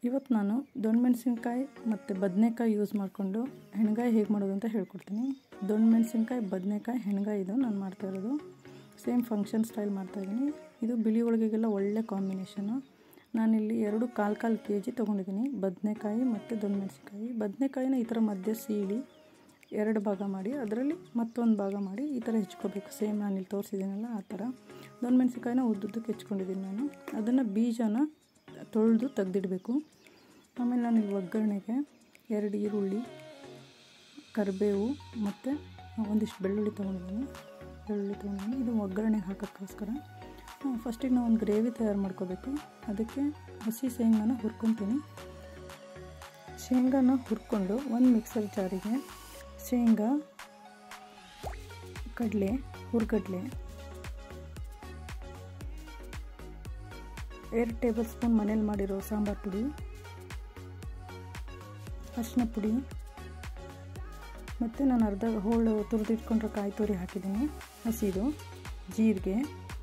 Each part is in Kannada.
ಇವತ್ತು ನಾನು ದೊಣ್ಣಮೆಣಸಿನ್ಕಾಯಿ ಮತ್ತು ಬದನೆಕಾಯಿ ಯೂಸ್ ಮಾಡಿಕೊಂಡು ಹೆಣ್ಗಾಯಿ ಹೇಗೆ ಮಾಡೋದು ಅಂತ ಹೇಳ್ಕೊಡ್ತೀನಿ ದೊಣ್ಣಮೆಣಸಿನ್ಕಾಯಿ ಬದನೆಕಾಯಿ ಹೆಣ್ಗಾಯಿ ಇದು ನಾನು ಮಾಡ್ತಾ ಇರೋದು ಸೇಮ್ ಫಂಕ್ಷನ್ ಸ್ಟೈಲ್ ಮಾಡ್ತಾಯಿದ್ದೀನಿ ಇದು ಬಿಳಿ ಹೋಳಿಗೆಗೆಲ್ಲ ಒಳ್ಳೆ ಕಾಂಬಿನೇಷನು ನಾನಿಲ್ಲಿ ಎರಡು ಕಾಲು ಕಾಲು ಕೆ ಜಿ ತೊಗೊಂಡಿದ್ದೀನಿ ಬದನೆಕಾಯಿ ಮತ್ತು ದೊಣ್ಣಮೆಣಸಿನ್ಕಾಯಿ ಬದನೆಕಾಯಿನ ಈ ಥರ ಮಧ್ಯ ಸೀಳಿ ಎರಡು ಭಾಗ ಮಾಡಿ ಅದರಲ್ಲಿ ಮತ್ತೊಂದು ಭಾಗ ಮಾಡಿ ಈ ಥರ ಹೆಚ್ಕೋಬೇಕು ಸೇಮ್ ನಾನು ಇಲ್ಲಿ ತೋರಿಸಿದ್ದೀನಲ್ಲ ಆ ಥರ ದೊಣ್ಣಮೆಣಸಿನ್ಕಾಯಿನ ಉದ್ದುದ್ದಕ್ಕೆ ಹೆಚ್ಕೊಂಡಿದ್ದೀನಿ ನಾನು ಅದನ್ನು ಬೀಜನ ತೊಳೆದು ತೆಗ್ದಿಡಬೇಕು ಆಮೇಲೆ ನಾನು ಇಲ್ಲಿ ಒಗ್ಗರಣೆಗೆ ಎರಡು ಈರುಳ್ಳಿ ಕರಿಬೇವು ಮತ್ತು ಒಂದಿಷ್ಟು ಬೆಳ್ಳುಳ್ಳಿ ತೊಗೊಂಡಿದ್ದೀನಿ ಬೆಳ್ಳುಳ್ಳಿ ತೊಗೊಂಡಿದ್ದೀನಿ ಇದು ಒಗ್ಗರಣೆಗೆ ಹಾಕೋಕ್ಕೋಸ್ಕರ ಫಸ್ಟಿಗೆ ನಾವು ಒಂದು ಗ್ರೇವಿ ತಯಾರು ಮಾಡ್ಕೋಬೇಕು ಅದಕ್ಕೆ ಹಸಿ ಶೇಂಗಾನ ಹುರ್ಕೊತೀನಿ ಶೇಂಗಾನ ಹುರ್ಕೊಂಡು ಒಂದು ಮಿಕ್ಸರ್ ಜಾರಿಗೆ ಶೇಂಗಾ ಕಡಲೆ ಹುರ್ಗಡ್ಲೆ ಎರಡು ಟೇಬಲ್ ಸ್ಪೂನ್ ಮನೇಲಿ ಮಾಡಿರೋ ಸಾಂಬಾರು ಪುಡಿ ಅರಿಶಿನ ಪುಡಿ ಮತ್ತು ನಾನು ಅರ್ಧ ಹೋಳು ತುರಿದಿಟ್ಕೊಂಡಿರೋ ಕಾಯಿ ತುರಿ ಹಾಕಿದ್ದೀನಿ ಹಸಿದು ಜೀರಿಗೆ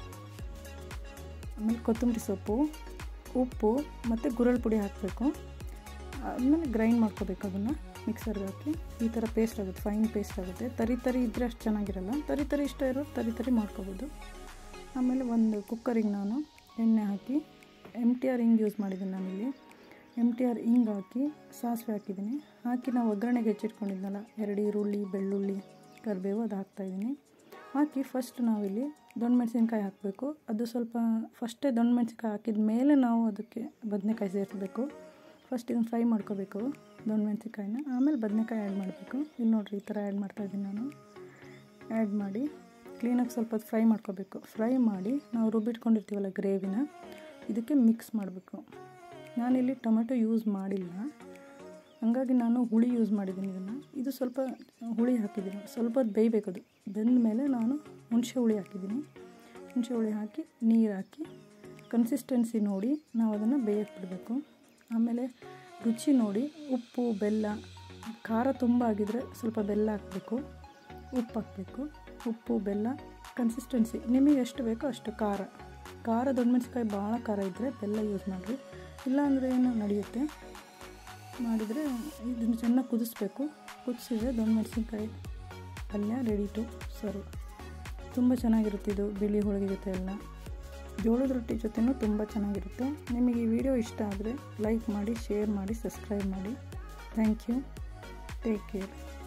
ಆಮೇಲೆ ಕೊತ್ತಂಬರಿ ಸೊಪ್ಪು ಉಪ್ಪು ಮತ್ತು ಗುರಳ್ ಪುಡಿ ಹಾಕಬೇಕು ಆಮೇಲೆ ಗ್ರೈಂಡ್ ಮಾಡ್ಕೋಬೇಕು ಅದನ್ನು ಮಿಕ್ಸರ್ಗೆ ಹಾಕಿ ಈ ಥರ ಪೇಸ್ಟ್ ಆಗುತ್ತೆ ಫೈನ್ ಪೇಸ್ಟ್ ಆಗುತ್ತೆ ತರಿ ತರಿ ಇದ್ದರೆ ಅಷ್ಟು ಚೆನ್ನಾಗಿರಲ್ಲ ತರಿ ತರಿ ಇಷ್ಟ ಇರೋರು ತರಿ ತರಿ ಮಾಡ್ಕೋಬೋದು ಆಮೇಲೆ ಒಂದು ಕುಕ್ಕರಿಗೆ ನಾನು ಎಣ್ಣೆ ಹಾಕಿ ಎಮ್ ಟಿ ಆರ್ ಹಿಂಗ್ ಯೂಸ್ ಮಾಡಿದ್ದೀನಿ ನಾನಿಲ್ಲಿ ಎಮ್ ಟಿ ಆರ್ ಹಿಂಗ್ ಹಾಕಿ ಸಾಸಿವೆ ಹಾಕಿದ್ದೀನಿ ಹಾಕಿ ನಾವು ಒಗ್ಗರಣೆಗೆ ಹೆಚ್ಚಿಟ್ಕೊಂಡಿದ್ನಲ್ಲ ಎರಡು ಈರುಳ್ಳಿ ಬೆಳ್ಳುಳ್ಳಿ ಕರಿಬೇವು ಅದು ಹಾಕ್ತಾಯಿದ್ದೀನಿ ಹಾಕಿ ಫಸ್ಟ್ ನಾವಿಲ್ಲಿ ದೊಣ್ಣೆ ಮೆಣಸಿನ್ಕಾಯಿ ಹಾಕಬೇಕು ಅದು ಸ್ವಲ್ಪ ಫಸ್ಟೇ ದೊಣ್ಣೆ ಮೆಣಸಿನ್ಕಾಯಿ ಹಾಕಿದ ಮೇಲೆ ನಾವು ಅದಕ್ಕೆ ಬದನೆಕಾಯಿ ಸೇರಿಸ್ಬೇಕು ಫಸ್ಟ್ ಇದನ್ನು ಫ್ರೈ ಮಾಡ್ಕೋಬೇಕು ದೊಣ್ಣೆ ಮೆಣಸಿನ್ಕಾಯಿನ ಆಮೇಲೆ ಬದನೆಕಾಯಿ ಆ್ಯಡ್ ಮಾಡಬೇಕು ಇಲ್ಲಿ ನೋಡಿರಿ ಈ ಥರ ಆ್ಯಡ್ ಮಾಡ್ತಾಯಿದ್ದೀನಿ ನಾನು ಆ್ಯಡ್ ಮಾಡಿ ಕ್ಲೀನಾಗಿ ಸ್ವಲ್ಪ ಹೊತ್ತು ಫ್ರೈ ಮಾಡ್ಕೋಬೇಕು ಫ್ರೈ ಮಾಡಿ ನಾವು ರುಬ್ಬಿಟ್ಕೊಂಡಿರ್ತೀವಲ್ಲ ಗ್ರೇವಿನ ಇದಕ್ಕೆ ಮಿಕ್ಸ್ ಮಾಡಬೇಕು ನಾನಿಲ್ಲಿ ಟೊಮೆಟೊ ಯೂಸ್ ಮಾಡಿಲ್ಲ ಹಾಗಾಗಿ ನಾನು ಹುಳಿ ಯೂಸ್ ಮಾಡಿದ್ದೀನಿ ಇದನ್ನು ಇದು ಸ್ವಲ್ಪ ಹುಳಿ ಹಾಕಿದ್ದೀನಿ ಸ್ವಲ್ಪ ಹೊತ್ತು ಬೇಯಬೇಕದು ಬೆಂದ ಮೇಲೆ ನಾನು ಹುಣಸೆ ಹುಳಿ ಹಾಕಿದ್ದೀನಿ ಹುಣಸೆ ಹುಳಿ ಹಾಕಿ ನೀರು ಹಾಕಿ ಕನ್ಸಿಸ್ಟೆನ್ಸಿ ನೋಡಿ ನಾವು ಅದನ್ನು ಬೇಯಕ್ಕೆ ಬಿಡಬೇಕು ಆಮೇಲೆ ರುಚಿ ನೋಡಿ ಉಪ್ಪು ಬೆಲ್ಲ ಖಾರ ತುಂಬ ಆಗಿದ್ರೆ ಸ್ವಲ್ಪ ಬೆಲ್ಲ ಹಾಕಬೇಕು ಉಪ್ಪು ಹಾಕಬೇಕು ಉಪ್ಪು ಬೆಲ್ಲ ಕನ್ಸಿಸ್ಟೆನ್ಸಿ ನಿಮಗೆ ಎಷ್ಟು ಬೇಕೋ ಅಷ್ಟು ಖಾರ ಖಾರ ದೊಣ್ಣಮೆಣ್ಸಿಕಾಯಿ ಭಾಳ ಖಾರ ಇದ್ದರೆ ಬೆಲ್ಲ ಯೂಸ್ ಮಾಡಿರಿ ಇಲ್ಲಾಂದರೆ ಏನು ನಡೆಯುತ್ತೆ ಮಾಡಿದರೆ ಇದನ್ನು ಚೆನ್ನಾಗಿ ಕುದಿಸ್ಬೇಕು ಕುದಿಸಿದ್ರೆ ದೊಣ್ಣಮೆಣ್ಸಿನ್ಕಾಯಿ ಪಲ್ಯ ರೆಡಿ ಟು ಸರ್ವ್ ತುಂಬ ಚೆನ್ನಾಗಿರುತ್ತೆ ಇದು ಬಿಳಿ ಹೋಳಿಗೆ ಜೊತೆ ಎಲ್ಲ ಜೋಳದ ರೊಟ್ಟಿ ಜೊತೆನೂ ತುಂಬ ಚೆನ್ನಾಗಿರುತ್ತೆ ನಿಮಗೆ ಈ ವಿಡಿಯೋ ಇಷ್ಟ ಆದರೆ ಲೈಕ್ ಮಾಡಿ ಶೇರ್ ಮಾಡಿ ಸಬ್ಸ್ಕ್ರೈಬ್ ಮಾಡಿ ಥ್ಯಾಂಕ್ ಯು ಟೇಕ್ ಕೇರ್